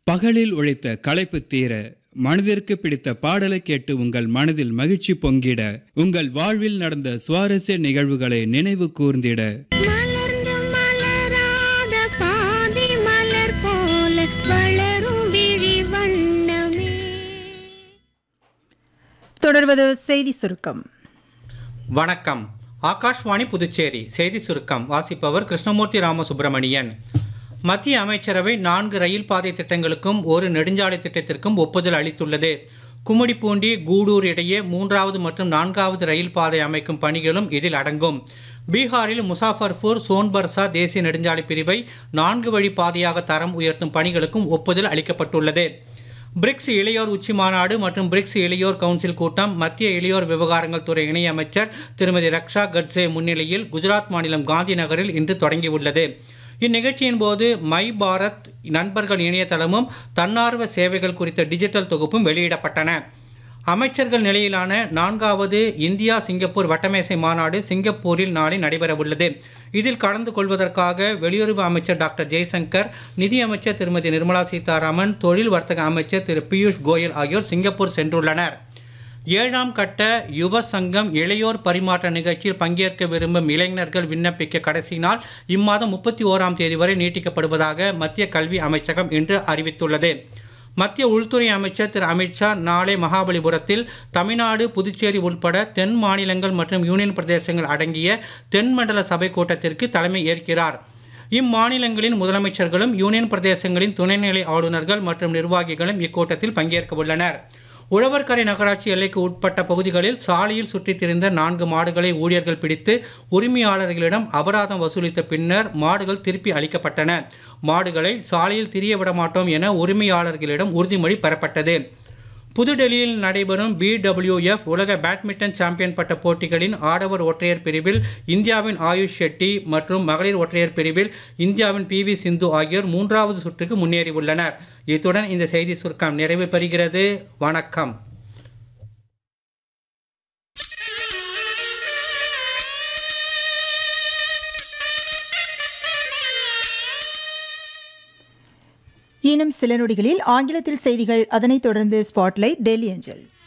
பகலில் உழைத்த களைப்பு தீர மனதிற்கு பிடித்த பாடலை கேட்டு உங்கள் மனதில் மகிழ்ச்சி பொங்கிட உங்கள் வாழ்வில் நடந்த சுவாரஸ்ய நிகழ்வுகளை நினைவு கூர்ந்திட மலர்ந்து மலராத பாதி மலர் போல வளரும் விழி வண்ணமே தொடர்வது செய்தி சுருக்கம் வணக்கம் ஆகாஷ்வாணி புதுச்சேரி செய்தி சுருக்கம் வாசிப்பவர் கிருஷ்ணமூர்த்தி ராமசுப்பிரமணியன் மத்திய அமைச்சரவை நான்கு ரயில் பாதை திட்டங்களுக்கும் ஒரு நெடுஞ்சாலை திட்டத்திற்கும் ஒப்புதல் அளித்துள்ளது கும்மிடிப்பூண்டி கூடூர் இடையே மூன்றாவது மற்றும் நான்காவது ரயில் பாதை அமைக்கும் பணிகளும் இதில் அடங்கும் பீகாரில் முசாஃபர்பூர் சோன்பர்சா தேசிய நெடுஞ்சாலை பிரிவை நான்கு வழி பாதையாக தரம் உயர்த்தும் பணிகளுக்கும் ஒப்புதல் அளிக்கப்பட்டுள்ளது பிரிக்ஸ் இளையோர் உச்சி மாநாடு மற்றும் பிரிக்ஸ் இளையோர் கவுன்சில் கூட்டம் மத்திய இளையோர் விவகாரங்கள் துறை இணையமைச்சர் திருமதி ரக்ஷா கட்சே முன்னிலையில் குஜராத் மாநிலம் காந்தி நகரில் இன்று தொடங்கியுள்ளது இந்நிகழ்ச்சியின் போது மை பாரத் நண்பர்கள் இணையதளமும் தன்னார்வ சேவைகள் குறித்த டிஜிட்டல் தொகுப்பும் வெளியிடப்பட்டன அமைச்சர்கள் நிலையிலான நான்காவது இந்தியா சிங்கப்பூர் வட்டமேசை மாநாடு சிங்கப்பூரில் நாளை நடைபெறவுள்ளது இதில் கலந்து கொள்வதற்காக வெளியுறவு அமைச்சர் டாக்டர் ஜெய்சங்கர் நிதி அமைச்சர் திருமதி நிர்மலா சீதாராமன் தொழில் வர்த்தக அமைச்சர் திரு பியூஷ் கோயல் ஆகியோர் சிங்கப்பூர் சென்றுள்ளனர் ஏழாம் கட்ட யுவ சங்கம் இளையோர் பரிமாற்ற நிகழ்ச்சியில் பங்கேற்க விரும்பும் இளைஞர்கள் விண்ணப்பிக்க கடைசி நாள் இம்மாதம் முப்பத்தி ஓராம் தேதி வரை நீட்டிக்கப்படுவதாக மத்திய கல்வி அமைச்சகம் இன்று அறிவித்துள்ளது மத்திய உள்துறை அமைச்சர் திரு அமித்ஷா நாளை மகாபலிபுரத்தில் தமிழ்நாடு புதுச்சேரி உட்பட தென் மாநிலங்கள் மற்றும் யூனியன் பிரதேசங்கள் அடங்கிய தென்மண்டல சபை கூட்டத்திற்கு தலைமை ஏற்கிறார் இம்மாநிலங்களின் முதலமைச்சர்களும் யூனியன் பிரதேசங்களின் துணைநிலை ஆளுநர்கள் மற்றும் நிர்வாகிகளும் இக்கூட்டத்தில் பங்கேற்க உள்ளனர் உழவர்கரை நகராட்சி எல்லைக்கு உட்பட்ட பகுதிகளில் சாலையில் சுற்றித் திரிந்த நான்கு மாடுகளை ஊழியர்கள் பிடித்து உரிமையாளர்களிடம் அபராதம் வசூலித்த பின்னர் மாடுகள் திருப்பி அளிக்கப்பட்டன மாடுகளை சாலையில் திரிய விட மாட்டோம் என உரிமையாளர்களிடம் உறுதிமொழி பெறப்பட்டது புதுடெல்லியில் நடைபெறும் பிடபிள்யூஎஃப் உலக பேட்மிண்டன் சாம்பியன் பட்ட போட்டிகளின் ஆடவர் ஒற்றையர் பிரிவில் இந்தியாவின் ஆயுஷ் ஷெட்டி மற்றும் மகளிர் ஒற்றையர் பிரிவில் இந்தியாவின் பி வி சிந்து ஆகியோர் மூன்றாவது சுற்றுக்கு முன்னேறியுள்ளனர் இத்துடன் இந்த செய்தி சுருக்கம் நிறைவு பெறுகிறது வணக்கம் இன்னும் சில நொடிகளில் ஆங்கிலத்தில் செய்திகள் அதனைத் தொடர்ந்து ஸ்பாட்லைட் டெல்லி அஞ்சல்